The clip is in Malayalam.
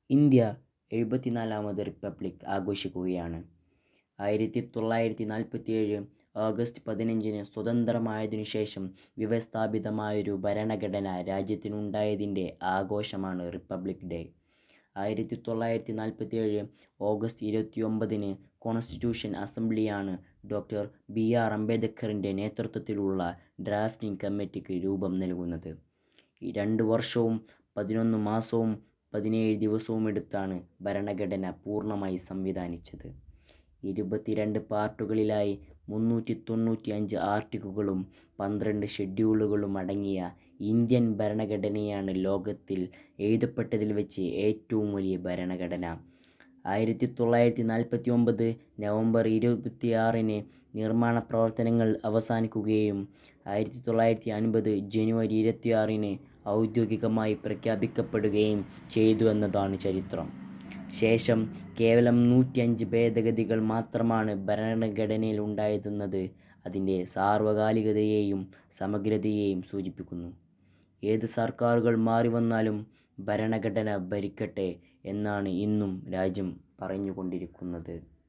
ഇന്ത്യ എഴുപത്തിനാലാമത് റിപ്പബ്ലിക് ആഘോഷിക്കുകയാണ് ആയിരത്തി തൊള്ളായിരത്തി നാൽപ്പത്തിയേഴ് ഓഗസ്റ്റ് പതിനഞ്ചിന് സ്വതന്ത്രമായതിനു ശേഷം വ്യവസ്ഥാപിതമായൊരു ഭരണഘടന രാജ്യത്തിനുണ്ടായതിൻ്റെ ആഘോഷമാണ് റിപ്പബ്ലിക് ഡേ ആയിരത്തി തൊള്ളായിരത്തി നാൽപ്പത്തിയേഴ് ഓഗസ്റ്റ് ഇരുപത്തിയൊമ്പതിന് കോൺസ്റ്റിറ്റ്യൂഷൻ അസംബ്ലിയാണ് ഡോക്ടർ ബി ആർ അംബേദ്കറിൻ്റെ നേതൃത്വത്തിലുള്ള ഡ്രാഫ്റ്റിംഗ് കമ്മിറ്റിക്ക് രൂപം നൽകുന്നത് ഈ രണ്ട് വർഷവും പതിനൊന്ന് മാസവും പതിനേഴ് ദിവസവും എടുത്താണ് ഭരണഘടന പൂർണ്ണമായി സംവിധാനിച്ചത് ഇരുപത്തിരണ്ട് പാർട്ടുകളിലായി മുന്നൂറ്റി തൊണ്ണൂറ്റി അഞ്ച് ആർട്ടിക്കിളുകളും പന്ത്രണ്ട് ഷെഡ്യൂളുകളും അടങ്ങിയ ഇന്ത്യൻ ഭരണഘടനയാണ് ലോകത്തിൽ എഴുതപ്പെട്ടതിൽ വെച്ച് ഏറ്റവും വലിയ ഭരണഘടന ആയിരത്തി തൊള്ളായിരത്തി നാൽപ്പത്തി ഒമ്പത് നവംബർ ഇരുപത്തിയാറിന് നിർമ്മാണ പ്രവർത്തനങ്ങൾ അവസാനിക്കുകയും ആയിരത്തി തൊള്ളായിരത്തി അൻപത് ജനുവരി ഇരുപത്തിയാറിന് ഔദ്യോഗികമായി പ്രഖ്യാപിക്കപ്പെടുകയും ചെയ്തു എന്നതാണ് ചരിത്രം ശേഷം കേവലം നൂറ്റിയഞ്ച് ഭേദഗതികൾ മാത്രമാണ് ഭരണഘടനയിൽ ഉണ്ടായതെന്നത് അതിൻ്റെ സാർവകാലികതയെയും സമഗ്രതയെയും സൂചിപ്പിക്കുന്നു ഏത് സർക്കാരുകൾ മാറി വന്നാലും ഭരണഘടന ഭരിക്കട്ടെ എന്നാണ് ഇന്നും രാജ്യം പറഞ്ഞുകൊണ്ടിരിക്കുന്നത്